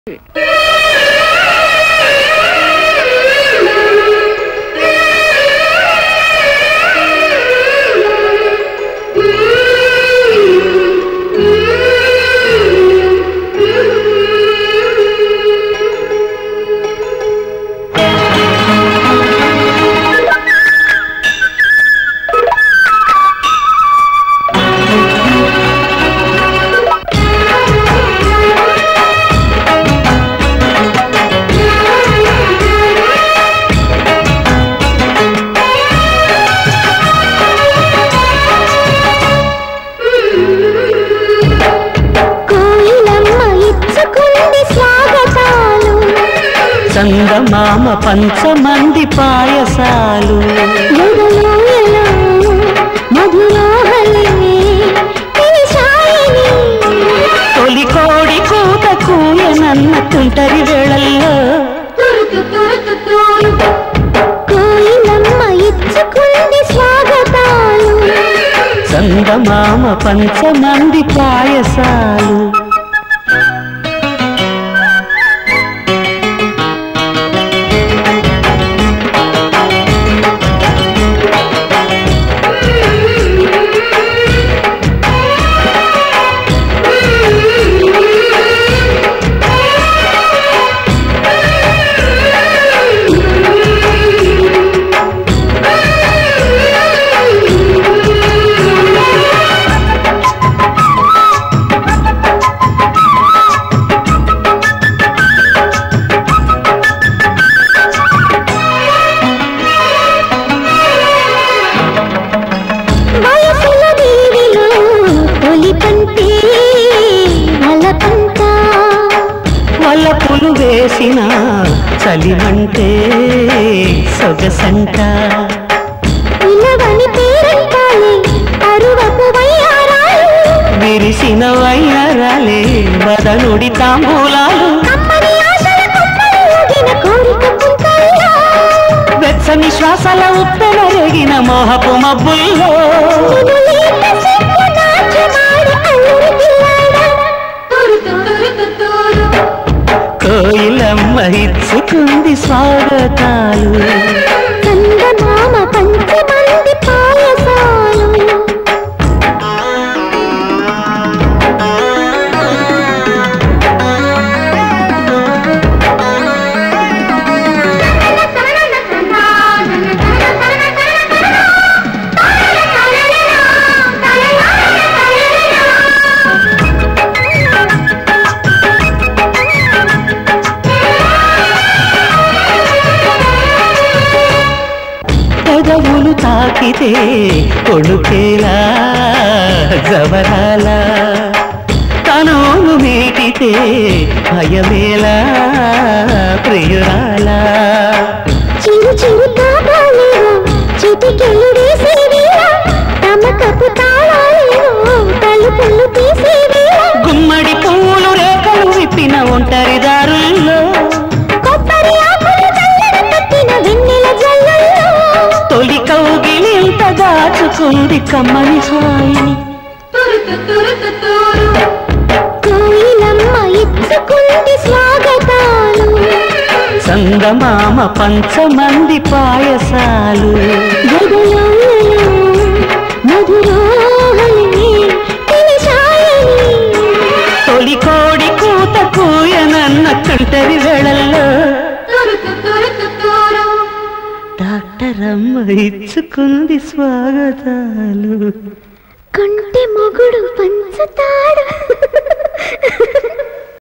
కోయిలమ్మ ఇచ్చుకుంది స్వాగతాలు చందమామ పంచమంది పాయసాలు ఎదలో ఎలో మధురోహలే పిలిచాయని తొలి కోడి కూత కూయనన్న తుంటరి వేళల్లో కోయిలమ్మ ఇచ్చుకుంది స్వాగతాలు చందమామ పంచమంది పాయసాలు వయసుల దీవిలో తొలి పంటే వలపంట వల్లపులు వేసిన చలిమంటే సొగసంట పిలవని పేరంటాలే అరువపు వయ్యారాలు విరిసిన వయ్యారాలే వదనుడి తాంబూలాలు కమ్మని ఆశల కొమ్మలు ఊగిన కోరిక పుంతల్లో వెచ్చని శ్వాసల ఉప్పెన రేగిన మోహపు మబ్బుల్లో నునులేత సిగ్గు నాట్యమాడి అల్లరి పిల్లాడా. కోయిలమ్మ ఇచ్చుకుంది స్వాగతాలు చందమామ పంచమంది పాయసాలు పెదవులు తాకితే కొడుకేలా జవరాల తనోను మీటితే భయమేలా ప్రియురాలా చిరు చిరు తాపాలేవో చిటికెలుడేసేవేళ తమకపు తాళాలేవో తలుపులు తీసేవేళ గుమ్మడి పూలు రేఖలు విప్పిన ఒంటరి దారుల్లో కొబ్బరి ఆకులు చల్లన పెట్టిన వెన్నెల జల్లల్లో తొలి కౌగిలి ఎంత దాచుకుంది కమ్మని హాయిని కోయిలమ్మ ఇచ్చుకుంది స్వాగతాలు చందమామ పంచమంది పాయసాలు గదలో మధురోహలే పిలిచాయని తొలి కోడి కూత కూయనన్న తుంటరి వేళల్లో డాక్టర్ అమ్మ ఇచ్చుకుంది స్వాగతాలు కొంటె మొగుడు పంచతా